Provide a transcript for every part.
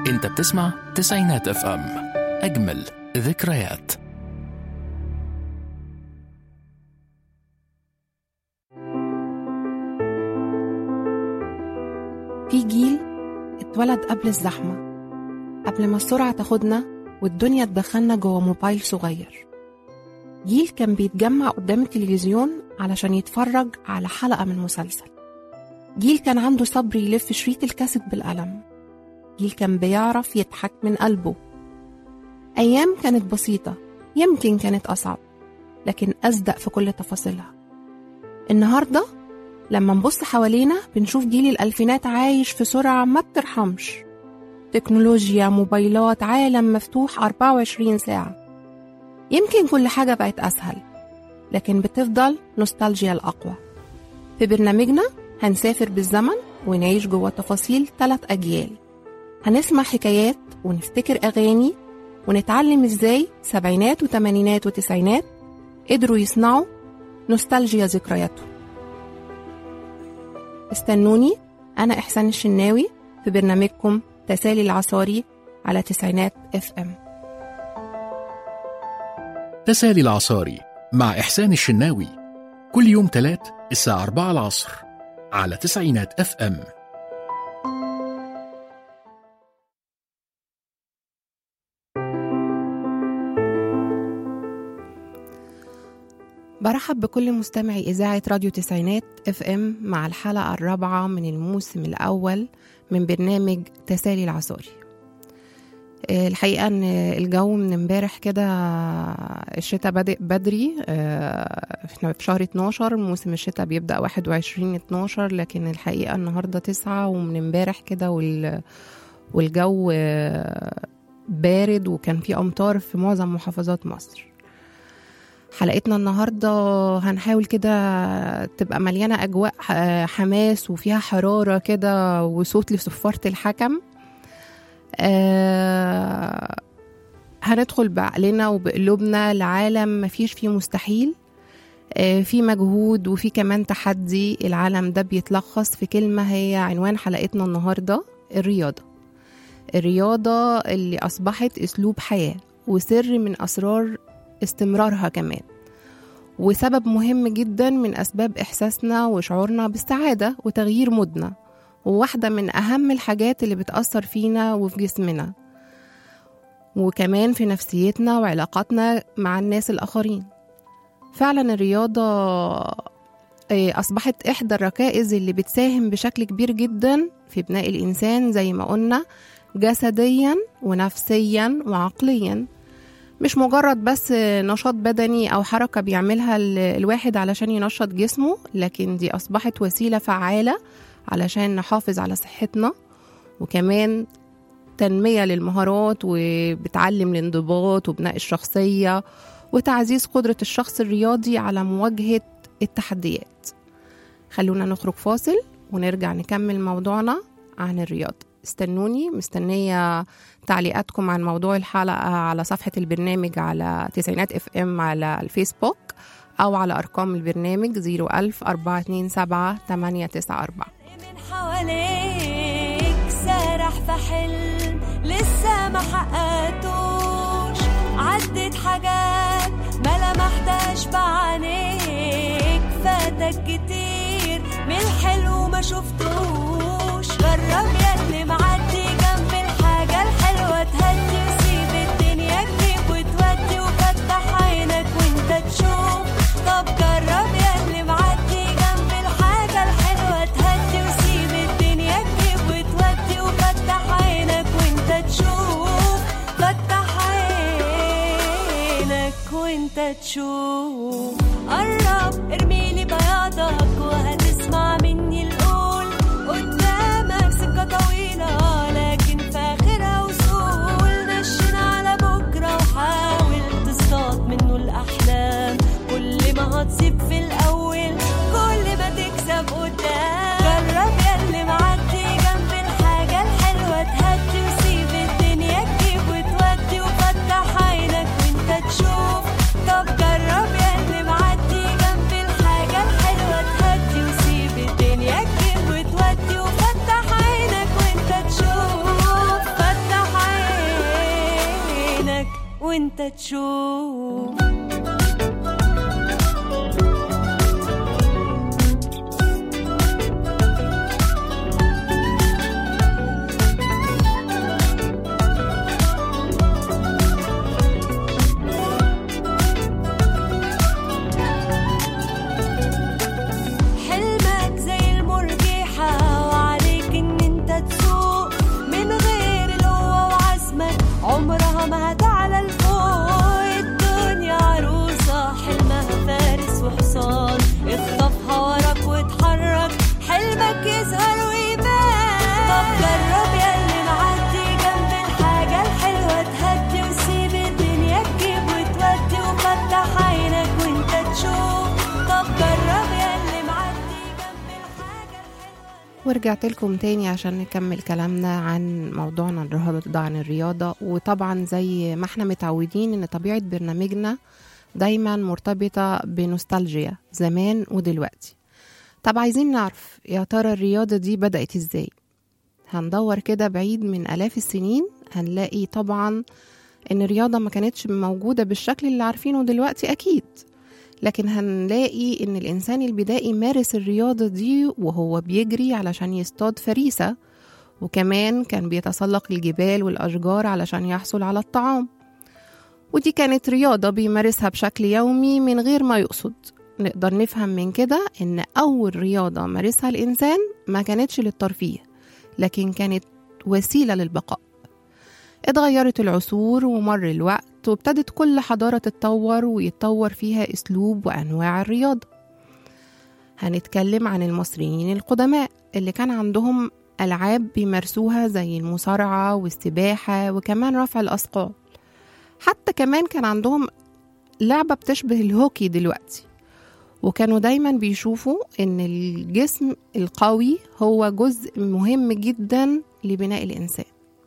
انت بتسمع تسعينات اف ام اجمل ذكريات في جيل اتولد قبل الزحمة قبل ما السرعة تاخدنا والدنيا تدخلنا جوه موبايل صغير جيل كان بيتجمع قدام التلفزيون علشان يتفرج على حلقة من مسلسل جيل كان عنده صبر يلف شريط الكاسيت بالقلم جيل كان بيعرف يضحك من قلبه أيام كانت بسيطة يمكن كانت أصعب لكن أصدق في كل تفاصيلها النهاردة لما نبص حوالينا بنشوف جيل الألفينات عايش في سرعة ما بترحمش تكنولوجيا موبايلات عالم مفتوح 24 ساعة يمكن كل حاجة بقت أسهل لكن بتفضل نوستالجيا الأقوى في برنامجنا هنسافر بالزمن ونعيش جوه تفاصيل ثلاث أجيال هنسمع حكايات ونفتكر أغاني ونتعلم إزاي سبعينات وتمانينات وتسعينات قدروا يصنعوا نوستالجيا ذكرياتهم استنوني أنا إحسان الشناوي في برنامجكم تسالي العصاري على تسعينات اف ام تسالي العصاري مع إحسان الشناوي كل يوم تلات الساعة 4 العصر على تسعينات اف ام برحب بكل مستمعي إذاعة راديو تسعينات اف ام مع الحلقة الرابعة من الموسم الأول من برنامج تسالي العصاري آه، الحقيقة ان الجو من امبارح كده الشتاء بادئ بدري آه، احنا في شهر 12 موسم الشتاء بيبدأ 21 12 لكن الحقيقة النهاردة تسعة ومن امبارح كده وال والجو آه، بارد وكان في أمطار في معظم محافظات مصر حلقتنا النهاردة هنحاول كده تبقى مليانة أجواء ح- حماس وفيها حرارة كده وصوت لصفارة الحكم آه هندخل بعقلنا وبقلوبنا لعالم مفيش فيه مستحيل آه في مجهود وفي كمان تحدي العالم ده بيتلخص في كلمة هي عنوان حلقتنا النهاردة الرياضة الرياضة اللي أصبحت أسلوب حياة وسر من أسرار استمرارها كمان وسبب مهم جدا من أسباب إحساسنا وشعورنا بالسعادة وتغيير مودنا وواحدة من أهم الحاجات اللي بتأثر فينا وفي جسمنا وكمان في نفسيتنا وعلاقاتنا مع الناس الآخرين فعلا الرياضة آه، أصبحت إحدى الركائز اللي بتساهم بشكل كبير جدا في بناء الإنسان زي ما قلنا جسديا ونفسيا وعقليا مش مجرد بس نشاط بدني أو حركة بيعملها ال- الواحد علشان ينشط جسمه لكن دي أصبحت وسيلة فعالة علشان نحافظ على صحتنا وكمان تنمية للمهارات وبتعلم الانضباط وبناء الشخصية وتعزيز قدرة الشخص الرياضي على مواجهة التحديات خلونا نخرج فاصل ونرجع نكمل موضوعنا عن الرياضة استنوني مستنية تعليقاتكم عن موضوع الحلقة على صفحة البرنامج على تسعينات اف ام على الفيسبوك أو على أرقام البرنامج 01000 427 894 من حواليك سارح في حلم لسه ما حققتوش عدت حاجات ما لمحتهاش بعينيك فاتك كتير من الحلو ما شفتوش جرب ياللي معدي جنب الحاجة الحلوة تهدي وسيب الدنيا تجيب وتودي وفتح عينك وانت تشوف طب جرب ياللي معدي جنب الحاجة الحلوة تهدي وسيب الدنيا تجيب وتودي وفتح عينك وانت تشوف فتح عينك وانت تشوف قرب ارميلي بياضك وهتسمع مني القول قدامك سكة طويلة لكن في آخرها وصول نشن على بكرة وحاول تصطاد منه الأحلام كل ما هتصيب في الأول كل ما تكسب قدام جرب ياللي معدي جنب الحاجة الحلوة تهدي وسيب الدنيا تجيب وتودي وفتح عينك وانت تشوف طب جرب ياللي معدي وانت تشوف حلمك زي المرجحة وعليك ان انت تسوق من غير القوة وعزمك عمرها ما هتعلى لفوق الدنيا عروسة حلمها فارس وحصان اخطفها وراك واتحرك حلمك يظهر ويبان طب جرب ياللي معدي جنب الحاجة الحلوة تهدي وسيب الدنيا تجيب وتودي وفتح عينك وانت تشوف طب جرب ياللي معدي جنب الحاجة الحلوة ورجعت لكم تاني عشان نكمل كلامنا عن موضوعنا النهارده عن الرياضة وطبعا زي ما احنا متعودين ان طبيعة برنامجنا دايما مرتبطة بنوستالجيا زمان ودلوقتي طب عايزين نعرف يا ترى الرياضة دي بدأت ازاي هندور كده بعيد من آلاف السنين هنلاقي طبعا ان الرياضة ما كانتش موجودة بالشكل اللي عارفينه دلوقتي أكيد لكن هنلاقي ان الانسان البدائي مارس الرياضه دي وهو بيجري علشان يصطاد فريسه وكمان كان بيتسلق الجبال والاشجار علشان يحصل على الطعام ودي كانت رياضه بيمارسها بشكل يومي من غير ما يقصد نقدر نفهم من كده ان اول رياضه مارسها الانسان ما كانتش للترفيه لكن كانت وسيله للبقاء اتغيرت العصور ومر الوقت وابتدت كل حضارة تتطور ويتطور فيها أسلوب وأنواع الرياضة هنتكلم عن المصريين القدماء اللي كان عندهم ألعاب بيمارسوها زي المصارعة والسباحة وكمان رفع الأثقال حتى كمان كان عندهم لعبة بتشبه الهوكي دلوقتي وكانوا دايما بيشوفوا ان الجسم القوي هو جزء مهم جدا لبناء الانسان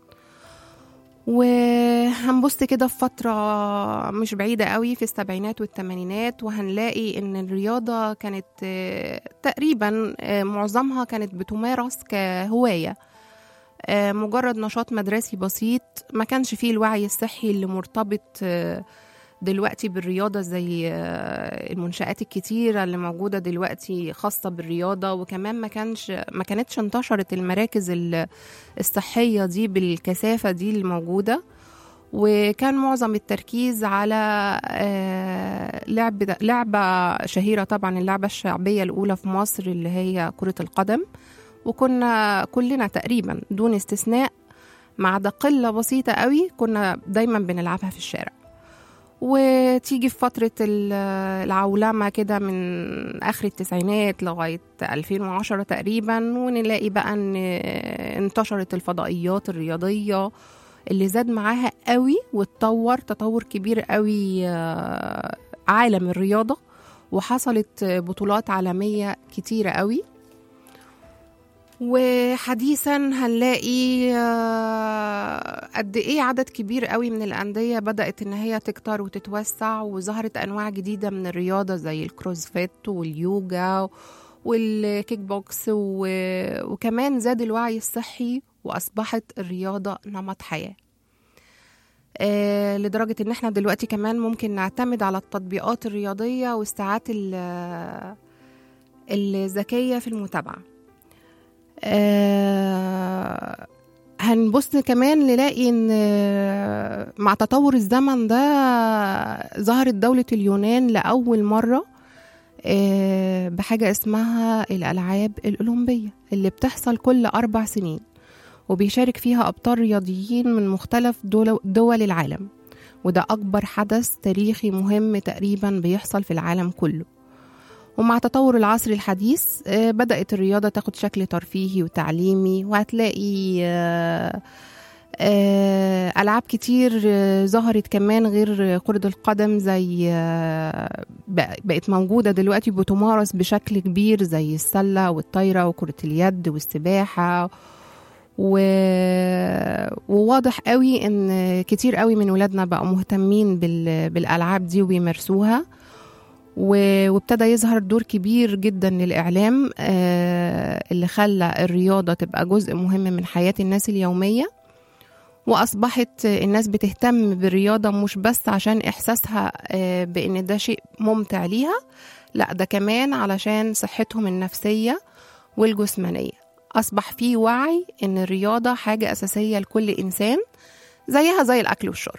وهنبص كده في فترة مش بعيدة قوي في السبعينات والثمانينات وهنلاقي ان الرياضة كانت آه، تقريبا آه، معظمها كانت بتمارس كهواية آه، مجرد نشاط مدرسي بسيط ما كانش فيه الوعي الصحي اللي مرتبط آه، دلوقتي بالرياضة زي آه، المنشآت الكتيرة اللي موجودة دلوقتي خاصة بالرياضة وكمان ما كانش ما كانتش انتشرت المراكز ال- الصحية دي بالكثافة دي الموجودة وكان معظم التركيز على آه، لعبة لعبة شهيرة طبعا اللعبة الشعبية الأولى في مصر اللي هي كرة القدم وكنا كلنا تقريبا دون استثناء ما عدا قلة بسيطة قوي كنا دايما بنلعبها في الشارع وتيجي في فترة ال- العولمة كده من آخر التسعينات لغاية 2010 تقريبا ونلاقي بقى ان انتشرت الفضائيات الرياضية اللي زاد معاها قوي واتطور تطور كبير قوي آه، عالم الرياضة وحصلت بطولات عالمية كتيرة قوي وحديثا هنلاقي آه، قد ايه عدد كبير قوي من الانديه بدات ان هي تكتر وتتوسع وظهرت انواع جديده من الرياضه زي الكروسفيت واليوجا والكيك بوكس و... وكمان زاد الوعي الصحي واصبحت الرياضه نمط حياه آه لدرجه ان احنا دلوقتي كمان ممكن نعتمد على التطبيقات الرياضيه والساعات ال- الذكيه في المتابعه آه، هنبص كمان نلاقي ان آه، مع تطور الزمن ده ظهرت دولة اليونان لأول مرة آه، بحاجة اسمها الألعاب الأولمبية اللي بتحصل كل أربع سنين وبيشارك فيها أبطال رياضيين من مختلف دول, دول العالم وده أكبر حدث تاريخي مهم تقريبا بيحصل في العالم كله ومع تطور العصر الحديث آه، بدأت الرياضة تاخد شكل ترفيهي وتعليمي وهتلاقي آه، آه، ألعاب كتير آه، ظهرت كمان غير كرة القدم زي آه، بق- بقت موجودة دلوقتي بتمارس بشكل كبير زي السلة والطايرة وكرة اليد والسباحة و... وواضح قوي ان كتير قوي من ولادنا بقوا مهتمين بال... بالالعاب دي وبيمارسوها و- وابتدى يظهر دور كبير جدا للإعلام آه، اللي خلى الرياضة تبقى جزء مهم من حياة الناس اليومية وأصبحت الناس بتهتم بالرياضة مش بس عشان إحساسها آه، بإن ده شيء ممتع ليها لا ده كمان علشان صحتهم النفسية والجسمانية أصبح في وعي إن الرياضة حاجة أساسية لكل إنسان زيها زي الأكل والشرب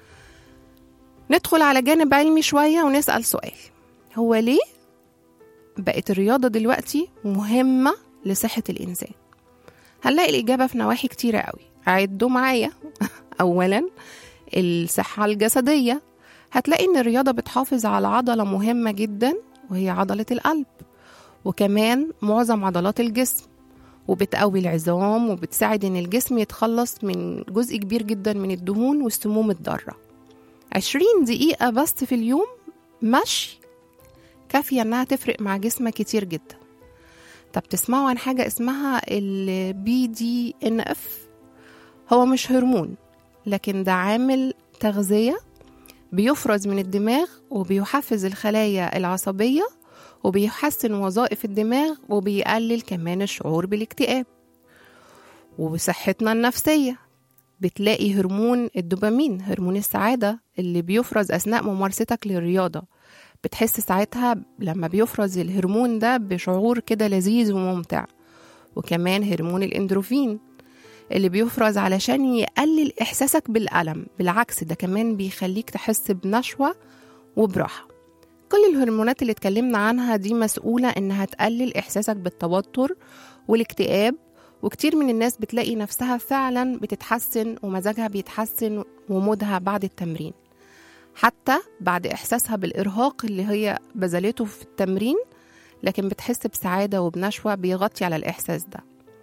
ندخل على جانب علمي شوية ونسأل سؤال هو ليه بقت الرياضة دلوقتي مهمة لصحة الإنسان هنلاقي الإجابة في نواحي كتيرة قوي عدوا معايا أولا الصحة الجسدية هتلاقي إن الرياضة بتحافظ على عضلة مهمة جدا وهي عضلة القلب وكمان معظم عضلات الجسم وبتقوي العظام وبتساعد إن الجسم يتخلص من جزء كبير جدا من الدهون والسموم الضارة عشرين دقيقة بس في اليوم مشي كافية إنها تفرق مع جسمك كتير جدا طب تسمعوا عن حاجة اسمها ال BDNF هو مش هرمون لكن ده عامل تغذية بيفرز من الدماغ وبيحفز الخلايا العصبية وبيحسن وظائف الدماغ وبيقلل كمان الشعور بالاكتئاب وصحتنا النفسية بتلاقي هرمون الدوبامين هرمون السعادة اللي بيفرز أثناء ممارستك للرياضة بتحس ساعتها لما بيفرز الهرمون ده بشعور كده لذيذ وممتع وكمان هرمون الاندروفين اللي بيفرز علشان يقلل إحساسك بالألم بالعكس ده كمان بيخليك تحس بنشوة وبراحة كل الهرمونات اللي اتكلمنا عنها دي مسؤولة إنها تقلل إحساسك بالتوتر والاكتئاب وكتير من الناس بتلاقي نفسها فعلا بتتحسن ومزاجها بيتحسن ومودها بعد التمرين حتى بعد إحساسها بالإرهاق اللي هي بذلته في التمرين لكن بتحس بسعادة وبنشوة بيغطي على الإحساس ده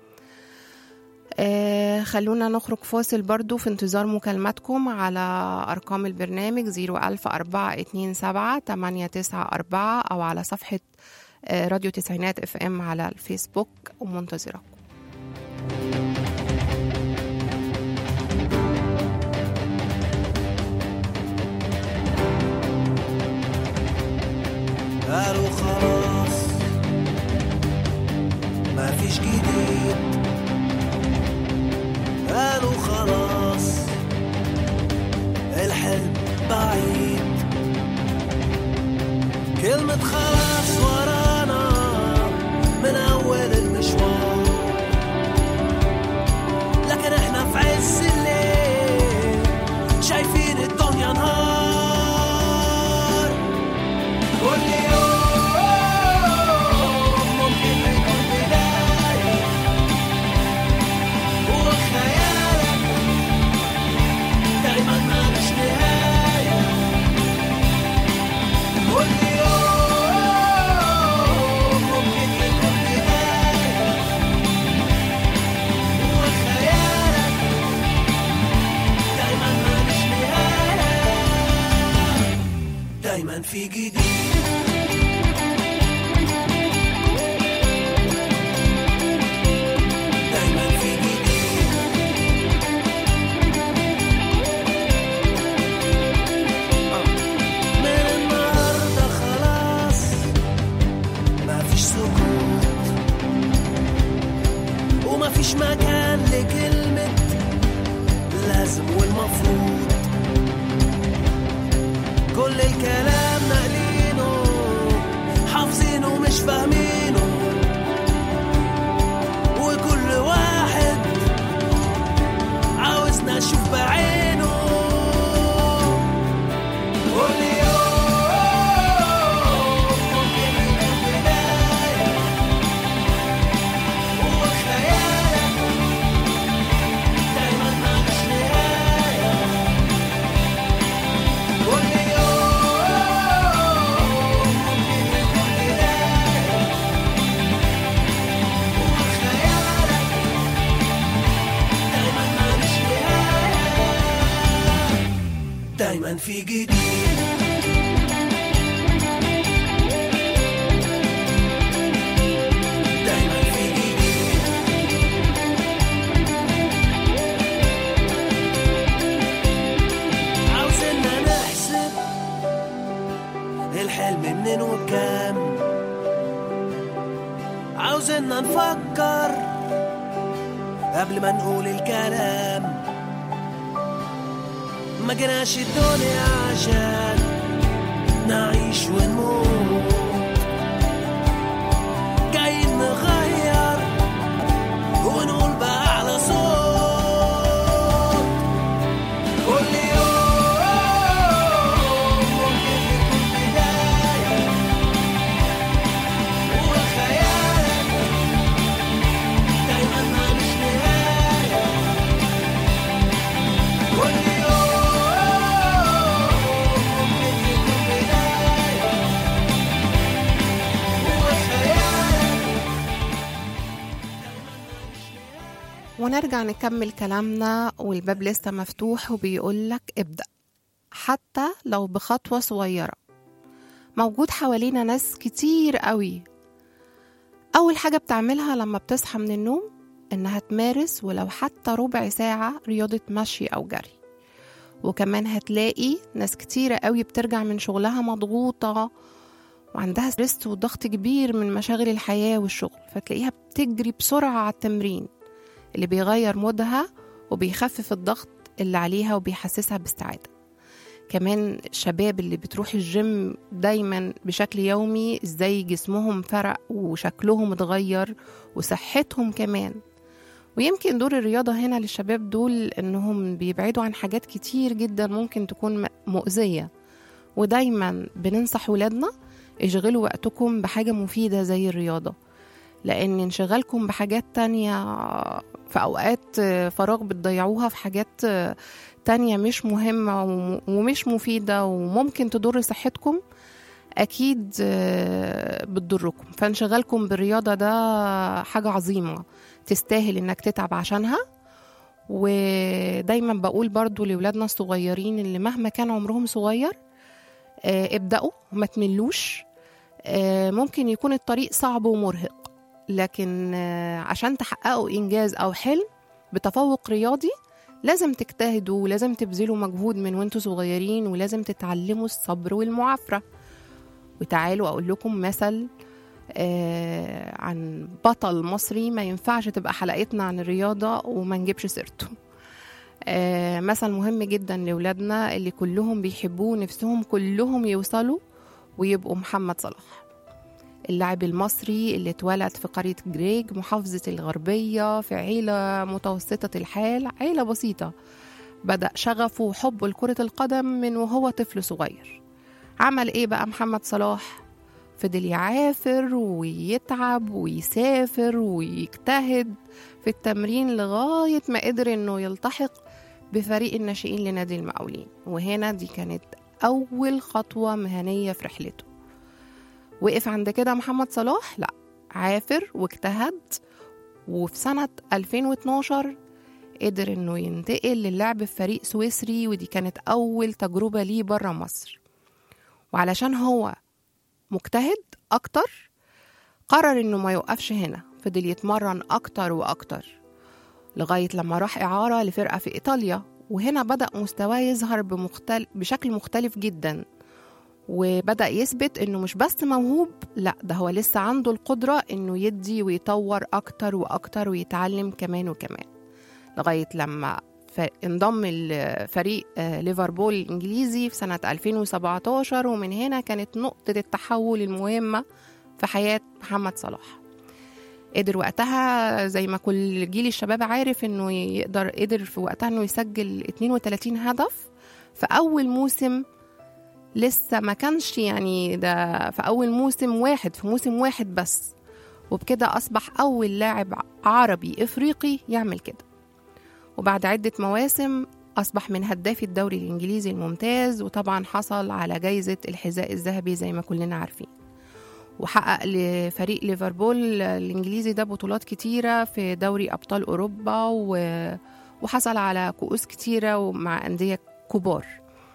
آه خلونا نخرج فاصل برضو في انتظار مكالماتكم على أرقام البرنامج 00427 894 أو على صفحة آه راديو تسعينات اف ام على الفيسبوك ومنتظركم قالوا خلاص ما فيش جديد قالوا خلاص الحلم بعيد كلمة خلاص ورانا من أول المشوار لكن احنا في عز الليل شايفين الدنيا نهار كل يوم ممكن يكون بداية وخيالك دايما مالوش نهاية كل يوم ممكن يكون بداية وخيالك دايما مالوش نهاية دايما في جديد دايما في جديد من النهارده خلاص ما فيش سكوت وما فيش مكان لكلمة لازم والمفروض كل الكلام ناقلينه حافظينه مش فاهمينه وكل واحد عاوزنا نشوف بعينه كل يوم ممكن يكون بداية وخيالك دايما مالوش نهاية كل يوم ممكن يكون بداية وخيالك دايما مالوش نهاية دايما في جديد دايما في جديد عاوزنا نحسب الحلم منين وبكام عاوزنا نفكر قبل ما نقول الكلام ما جيناش الدنيا عشان نعيش ونموت جايين نغير ونقول بأعلى صوت كل يوم ممكن يكون بداية والخيال دايما مالوش نهاية كل يوم ممكن يكون بداية والخيال ونرجع نكمل كلامنا والباب لسه مفتوح وبيقولك ابدأ حتى لو بخطوة صغيرة موجود حوالينا ناس كتير قوي أول حاجة بتعملها لما بتصحى من النوم إنها تمارس ولو حتى ربع ساعة رياضة مشي أو جري وكمان هتلاقي ناس كتيرة قوي بترجع من شغلها مضغوطة وعندها ستريس وضغط كبير من مشاغل الحياة والشغل فتلاقيها بتجري بسرعة على التمرين اللي بيغير مودها وبيخفف الضغط اللي عليها وبيحسسها بالسعادة كمان الشباب اللي بتروح الجيم دايما بشكل يومي ازاي جسمهم فرق وشكلهم اتغير وصحتهم كمان ويمكن دور الرياضة هنا للشباب دول انهم بيبعدوا عن حاجات كتير جدا ممكن تكون م- مؤذية ودايما بننصح ولادنا اشغلوا وقتكم بحاجة مفيدة زي الرياضة لأن انشغالكم بحاجات تانية في أوقات فراغ بتضيعوها في حاجات تانية مش مهمة وم- ومش مفيدة وممكن تضر صحتكم أكيد بتضركم فانشغالكم بالرياضة ده حاجة عظيمة تستاهل إنك تتعب عشانها ودايما بقول برضو لولادنا الصغيرين اللي مهما كان عمرهم صغير آه، ابدأوا وما تملوش آه، ممكن يكون الطريق صعب ومرهق لكن آه، عشان تحققوا إنجاز أو حلم بتفوق رياضي لازم تجتهدوا ولازم تبذلوا مجهود من وانتوا صغيرين ولازم تتعلموا الصبر والمعافرة وتعالوا أقول لكم مثل آه عن بطل مصري ما ينفعش تبقى حلقتنا عن الرياضة وما نجيبش سيرته آه مثل مهم جدا لولادنا اللي كلهم بيحبوه نفسهم كلهم يوصلوا ويبقوا محمد صلاح اللاعب المصري اللي اتولد في قرية جريج محافظة الغربية في عيلة متوسطة الحال عيلة بسيطة بدأ شغفه وحبه لكرة القدم من وهو طفل صغير عمل ايه بقى محمد صلاح فضل يعافر ويتعب ويسافر ويجتهد في التمرين لغاية ما قدر انه يلتحق بفريق الناشئين لنادي المقاولين وهنا دي كانت أول خطوة مهنية في رحلته وقف عند كده محمد صلاح لا عافر واجتهد وفي سنة 2012 قدر انه ينتقل للعب في فريق سويسري ودي كانت أول تجربة ليه برا مصر وعلشان هو مجتهد أكتر قرر إنه ما يوقفش هنا فضل يتمرن أكتر وأكتر لغاية لما راح إعارة لفرقة في إيطاليا وهنا بدأ مستواه يظهر بمختل... بشكل مختلف جدا وبدأ يثبت إنه مش بس موهوب لا ده هو لسه عنده القدرة إنه يدي ويطور أكتر وأكتر ويتعلم كمان وكمان لغاية لما ف- انضم لفريق آه، ليفربول الإنجليزي في سنة 2017 ومن هنا كانت نقطة التحول المهمة في حياة محمد صلاح قدر وقتها زي ما كل جيل الشباب عارف انه يقدر قدر في وقتها انه يسجل 32 هدف في اول موسم لسه ما كانش يعني ده في اول موسم واحد في موسم واحد بس وبكده اصبح اول لاعب عربي افريقي يعمل كده وبعد عدة مواسم أصبح من هدافي الدوري الإنجليزي الممتاز وطبعا حصل على جايزة الحذاء الذهبي زي ما كلنا عارفين وحقق لفريق ليفربول الإنجليزي ده بطولات كتيرة في دوري أبطال أوروبا و... وحصل على كؤوس كتيرة مع أندية كبار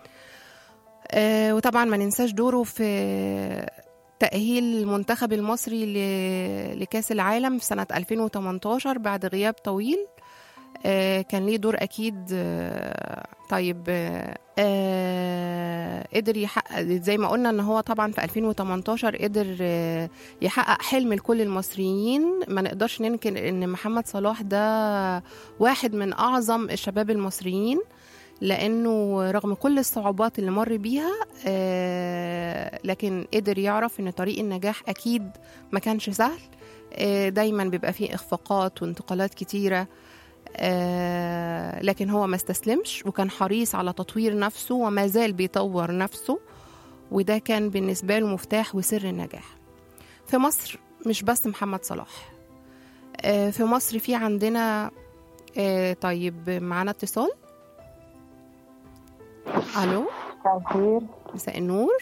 آه، وطبعا ما ننساش دوره في تأهيل المنتخب المصري ل- لكأس العالم في سنة 2018 بعد غياب طويل آه، كان ليه دور أكيد آه، طيب آه، آه، قدر يحقق زي ما قلنا ان هو طبعا في 2018 قدر آه، يحقق حلم لكل المصريين ما نقدرش ننكر ان محمد صلاح ده واحد من اعظم الشباب المصريين لأنه رغم كل الصعوبات اللي مر بيها آه، لكن قدر يعرف إن طريق النجاح أكيد ما كانش سهل آه، دايما بيبقى فيه إخفاقات وانتقالات كتيرة آه، لكن هو ما استسلمش وكان حريص على تطوير نفسه وما زال بيطور نفسه وده كان بالنسبة له مفتاح وسر النجاح في مصر مش بس محمد صلاح آه، في مصر في عندنا آه، طيب معانا اتصال الو خير مساء النور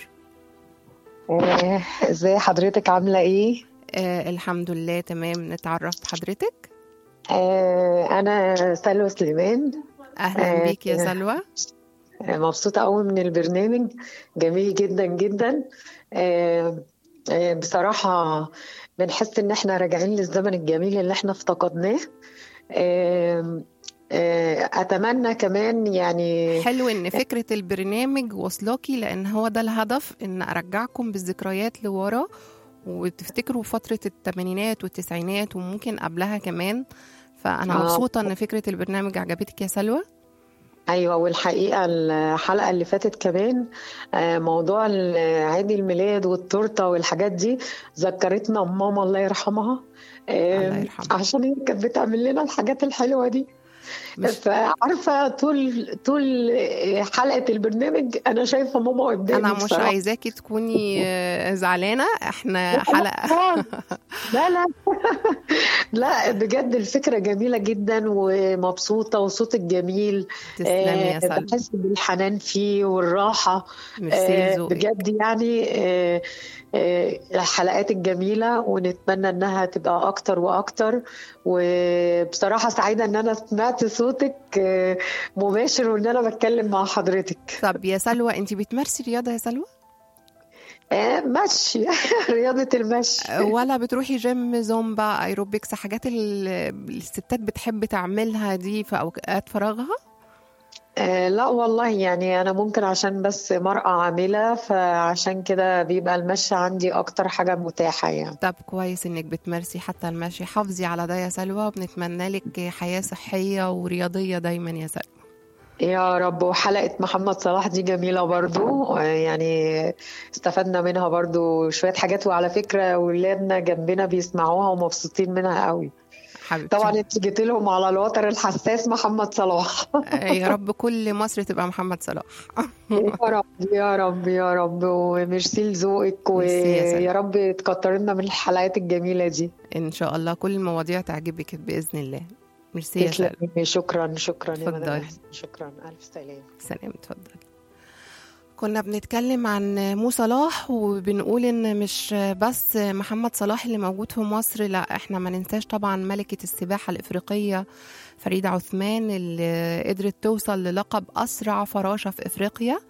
آه، ازاي حضرتك عاملة ايه؟ آه الحمد لله تمام نتعرف بحضرتك آه، أنا سلوى سليمان اهلا آه، بيك يا سلوى آه، مبسوطة قوي من البرنامج جميل جدا جدا آه، آه، بصراحة بنحس إن احنا راجعين للزمن الجميل اللي احنا افتقدناه آه، آه، أتمنى كمان يعني حلو ان فكرة البرنامج وصلاكي لان هو ده الهدف ان ارجعكم بالذكريات لورا وتفتكروا فترة الثمانينات والتسعينات وممكن قبلها كمان فأنا آه. مبسوطة إن فكرة البرنامج عجبتك يا سلوى ايوه والحقيقه الحلقه اللي فاتت كمان آه، موضوع ال- عيد الميلاد والتورته والحاجات دي ذكرتنا بماما الله يرحمها آه، الله يرحمها. عشان هي كانت بتعمل لنا الحاجات الحلوه دي مش- فعارفه طول طول حلقه البرنامج انا شايفه ماما قدامي أنا مش بصراحة. عايزاكي تكوني آه، زعلانة إحنا حلقة خالص. لا لا لا بجد الفكرة جميلة جدا ومبسوطة وصوتك جميل تسلمي يا آه، سلوى بحس بالحنان فيه والراحة ميرسي آه، لذوقك بجد يعني آه، آه، الحلقات الجميلة ونتمنى انها تبقى اكتر واكتر وبصراحة سعيدة ان انا سمعت صوتك آه، مباشر وان انا بتكلم مع حضرتك طب يا سلوى أنت بتمارسي رياضة يا سلوى؟ آه، مشي رياضة المشي ولا بتروحي جيم زومبا ايروبكس حاجات ال- الستات بتحب تعملها دي في اوقات فراغها آه لا والله يعني أنا ممكن عشان بس مرأة عاملة فعشان كده بيبقى المشي عندي أكتر حاجة متاحة يعني طب كويس انك بتمارسي حتى المشي حافظي على ده يا سلوى وبنتمنى لك حياة صحية ورياضية دايما يا سلوى يا رب وحلقة محمد صلاح دي جميلة برضو آه، يعني استفدنا منها برضو شوية حاجات وعلى فكرة ولادنا جنبنا بيسمعوها ومبسوطين منها قوي حبيبتي طبعا انت جيت لهم على الوتر الحساس محمد صلاح يا رب كل مصر تبقى محمد صلاح يا رب يا رب يا رب وميرسي لذوقك ميرسي يا سلام. ويا رب تكتر لنا من الحلقات الجميلة دي ان شاء الله كل المواضيع تعجبك باذن الله ميرسي يا سلوى تسلمي شكرا شكرا يا مدام اتفضلي. إحسان، شكرا الف سلام سلام اتفضلي كنا بنتكلم عن مو صلاح وبنقول ان مش بس محمد صلاح اللي موجود في مصر لا احنا ما ننساش طبعا ملكة السباحة الافريقية فريدة عثمان اللي قدرت توصل للقب اسرع فراشة في افريقيا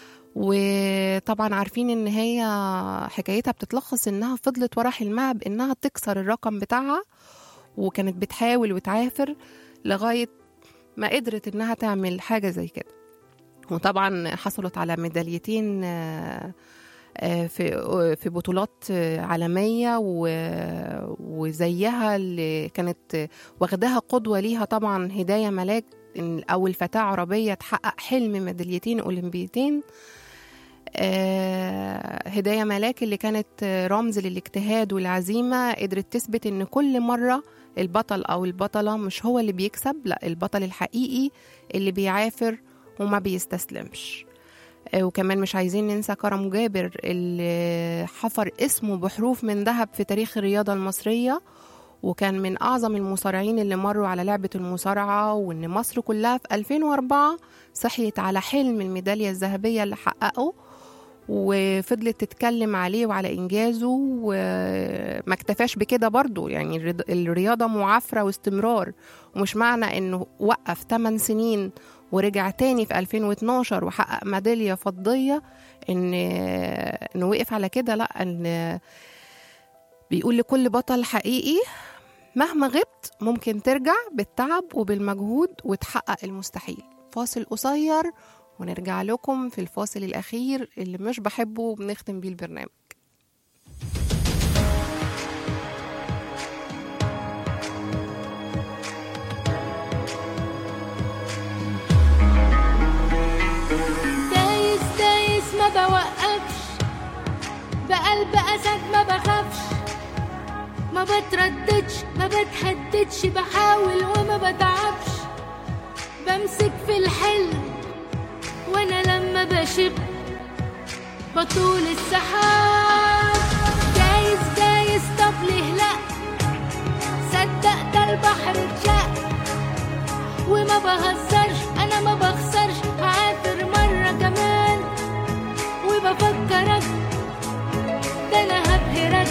وطبعا عارفين ان هي حكايتها بتتلخص انها فضلت ورا حلمها بانها تكسر الرقم بتاعها وكانت بتحاول وتعافر لغاية ما قدرت انها تعمل حاجة زي كده وطبعا حصلت على ميداليتين آه، آه، في في بطولات آه، عالمية و- وزيها اللي كانت واخداها قدوة ليها طبعا هداية ملاك إن أول فتاة عربية تحقق حلم ميداليتين أولمبيتين آه، هداية ملاك اللي كانت آه، رمز للاجتهاد والعزيمة قدرت تثبت إن كل مرة البطل أو البطلة مش هو اللي بيكسب لا البطل الحقيقي اللي بيعافر وما بيستسلمش آه، وكمان مش عايزين ننسى كرم جابر اللي حفر اسمه بحروف من ذهب في تاريخ الرياضة المصرية وكان من أعظم المصارعين اللي مروا على لعبة المصارعة وإن مصر كلها في 2004 صحيت على حلم الميدالية الذهبية اللي حققه وفضلت تتكلم عليه وعلى إنجازه وما اكتفاش بكده برضو يعني الرياض- الرياضة معافرة واستمرار ومش معنى إنه وقف 8 سنين ورجع تاني في 2012 وحقق ميدالية فضية إن إنه وقف على كده لأ إن بيقول لكل بطل حقيقي مهما غبت ممكن ترجع بالتعب وبالمجهود وتحقق المستحيل فاصل قصير ونرجع لكم في الفاصل الأخير اللي مش بحبه وبنختم بيه البرنامج قلب أسد ما بخافش ما بترددش ما بتهددش بحاول وما بتعبش بمسك في الحلم وانا لما بشب بطول السحاب جايز جايز طب ليه لا صدق ده البحر اتشق وما بهزرش انا ما بخسرش هعافر مرة كمان وبفكرك ده انا هبهرك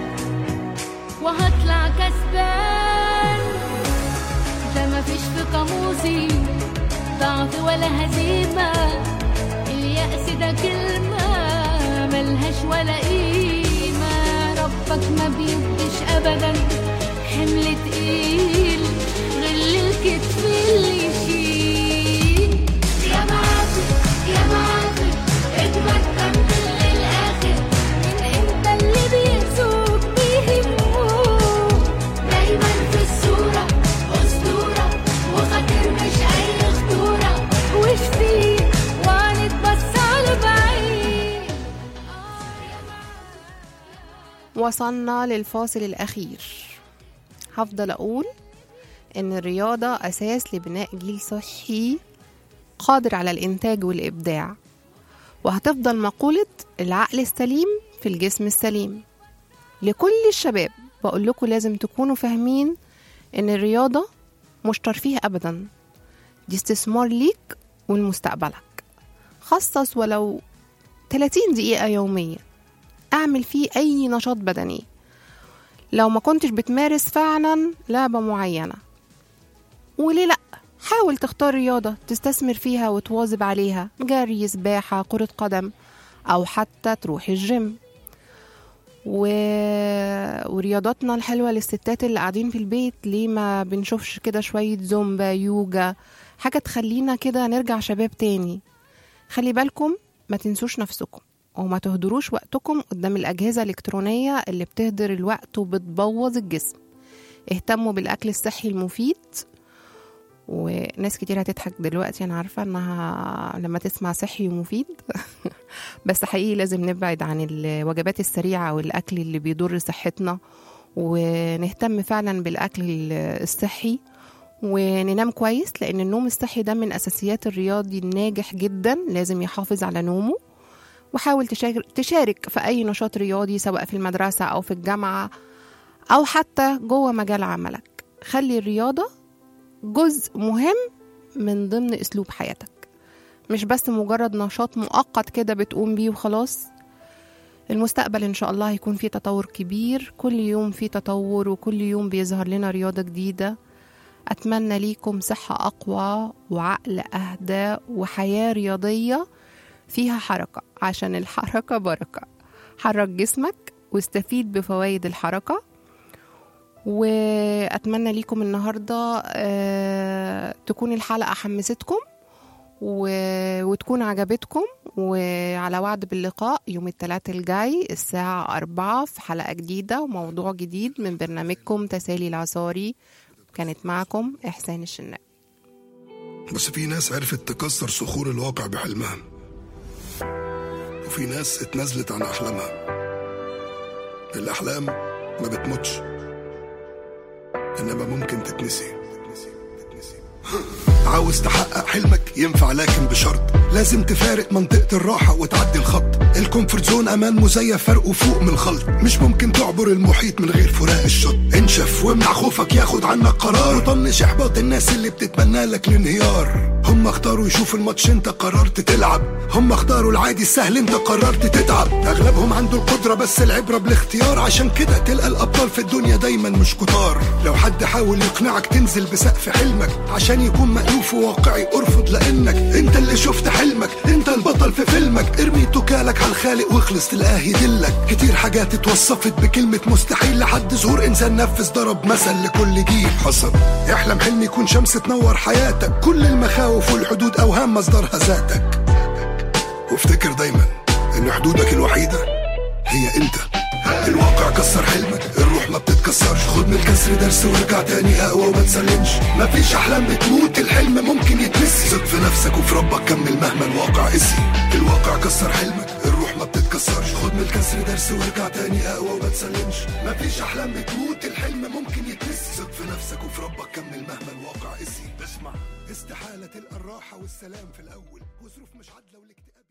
وهطلع كسبان ده مفيش في قاموسي ضعف ولا هزيمة اليأس ده كلمة ملهاش ولا قيمة ربك ما بيديش أبدا حمل تقيل غل الكتف اللي يشيل يا معافي يا معافي اجمد كمل للآخر من انت اللي بيسوق بيهموك دايما في الصورة أسطورة وخاطر مش أي خطورة وشتيك وهنتبص على بعيد وصلنا للفاصل الأخير هفضل أقول إن الرياضة أساس لبناء جيل صحي قادر على الإنتاج والإبداع وهتفضل مقولة العقل السليم في الجسم السليم لكل الشباب بقول لكم لازم تكونوا فاهمين إن الرياضة مش ترفيه أبدا دي استثمار ليك ولمستقبلك خصص ولو 30 دقيقة يوميا اعمل فيه أي نشاط بدني لو ما كنتش بتمارس فعلا لعبة معينة وليه لأ حاول تختار رياضة تستثمر فيها وتواظب عليها جري سباحة كرة قدم أو حتى تروح الجيم و... ورياضاتنا الحلوة للستات اللي قاعدين في البيت ليه ما بنشوفش كده شوية زومبا يوجا حاجة تخلينا كده نرجع شباب تاني خلي بالكم ما تنسوش نفسكم وما تهدروش وقتكم قدام الأجهزة الإلكترونية اللي بتهدر الوقت وبتبوظ الجسم اهتموا بالأكل الصحي المفيد وناس كتير هتضحك دلوقتي أنا عارفة إنها لما تسمع صحي ومفيد بس حقيقي لازم نبعد عن الوجبات السريعة والأكل اللي بيضر صحتنا ونهتم فعلا بالأكل الصحي وننام كويس لأن النوم الصحي ده من أساسيات الرياضي الناجح جدا لازم يحافظ على نومه وحاول تشارك, تشارك في أي نشاط رياضي سواء في المدرسة أو في الجامعة أو حتى جوه مجال عملك خلي الرياضة جزء مهم من ضمن أسلوب حياتك مش بس مجرد نشاط مؤقت كده بتقوم بيه وخلاص المستقبل إن شاء الله هيكون فيه تطور كبير كل يوم فيه تطور وكل يوم بيظهر لنا رياضة جديدة أتمنى ليكم صحة أقوى وعقل أهدى وحياة رياضية فيها حركة عشان الحركة بركة حرك جسمك واستفيد بفوائد الحركة وأتمنى ليكم النهاردة آه، تكون الحلقة حمستكم و- وتكون عجبتكم وعلى وعد باللقاء يوم الثلاث الجاي الساعة أربعة في حلقة جديدة وموضوع جديد من برنامجكم تسالي العصاري كانت معكم إحسان الشناء بس في ناس عرفت تكسر صخور الواقع بحلمها وفي ناس اتنازلت عن أحلامها الأحلام ما بتموتش إنما ممكن تتنسي عاوز تحقق حلمك ينفع لكن بشرط لازم تفارق منطقة الراحة وتعدي الخط الكومفورت زون أمان مزيف فرقه فوق من الخلط مش ممكن تعبر المحيط من غير فراق الشط انشف وامنع خوفك ياخد عنك قرار وطنش إحباط الناس اللي بتتمنى لك الانهيار هم اختاروا يشوفوا الماتش انت قررت تلعب هم اختاروا العادي السهل انت قررت تتعب اغلبهم عنده القدرة بس العبرة بالاختيار عشان كده تلقى الابطال في الدنيا دايما مش كتار لو حد حاول يقنعك تنزل بسقف حلمك عشان يكون مألوف وواقعي ارفض لانك انت اللي شفت حلمك انت البطل في فيلمك ارمي توكالك على الخالق واخلص تلقاه يدلك كتير حاجات اتوصفت بكلمة مستحيل لحد ظهور انسان نفذ ضرب مثل لكل جيل حصل احلم حلم يكون شمس تنور حياتك كل المخاوف والحدود اوهام مصدرها ذاتك وافتكر دايما ان حدودك الوحيدة هي انت الواقع كسر حلمك الروح ما بتتكسرش خد من الكسر درس وارجع تاني اقوى وما تسلمش مفيش احلام بتموت الحلم ممكن يتنسي ثق في نفسك وفي ربك كمل مهما الواقع قسي الواقع كسر حلمك الروح ما بتتكسرش خد من الكسر درس وارجع تتسلمش مفيش احلام بتموت الحلم ممكن يتنسي ثق في نفسك وفي ربك كمل مهما الواقع قسي اسمع استحالة تلقى الراحة والسلام في الاول وظروف مش عادلة والاكتئاب